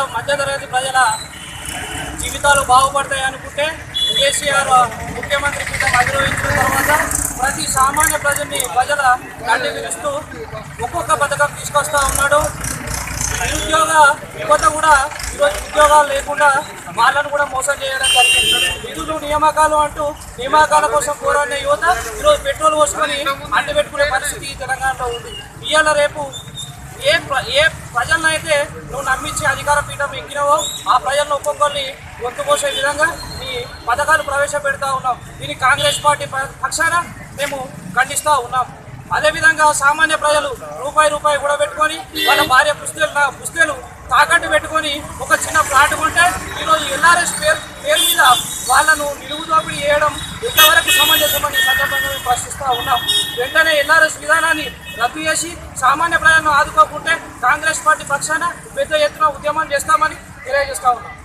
మధ్యతరగతి ప్రజల జీవితాలు బాగుపడతాయి అనుకుంటే కేసీఆర్ ముఖ్యమంత్రి పీఠం అధిరోహించిన తర్వాత ప్రతి సామాన్య ప్రజల్ని ప్రజల కంటి విరుస్తూ ఒక్కొక్క పథకం తీసుకొస్తా ఉన్నాడు నిరుద్యోగ యువత కూడా ఈరోజు ఉద్యోగాలు లేకుండా వాళ్ళను కూడా మోసం చేయడం జరిగింది నిధులు నియామకాలు అంటూ నియామకాల కోసం పోరాడిన యువత ఈరోజు పెట్రోల్ పోసుకొని అంటి పెట్టుకునే పరిస్థితి తెలంగాణలో ఉంది ఇవాళ రేపు ఏ ప్ర ఏ ప్రజలనైతే నువ్వు నమ్మించి అధికార పీఠం ఎక్కినావో ఆ ప్రజలను ఒక్కొక్కరిని గొంతు పోసే విధంగా ఈ పథకాలు ప్రవేశపెడతా ఉన్నాం దీన్ని కాంగ్రెస్ పార్టీ ప- పక్షాన మేము ఖండిస్తూ ఉన్నాం అదేవిధంగా సామాన్య ప్రజలు రూపాయి రూపాయి కూడా పెట్టుకొని వాళ్ళ భార్య పుస్తకాలు నా పుస్తకాలు తాకట్టు పెట్టుకొని ఒక చిన్న ప్లాట్ కొంటే ఈరోజు ఎల్ఆర్ఎస్ పేరు పేరు మీద వాళ్ళను నిలువు దోపిడీ చేయడం ఎంతవరకు సమంజసమని ఈ సందర్భంగా మేము ప్రశ్నిస్తూ ఉన్నాం వెంటనే ఎల్ఆర్ఎస్ విధానాన్ని రద్దు చేసి సామాన్య ప్రజలను ఆదుకోకుంటే కాంగ్రెస్ పార్టీ పక్షాన పెద్ద ఎత్తున ఉద్యమం చేస్తామని తెలియజేస్తా ఉన్నాం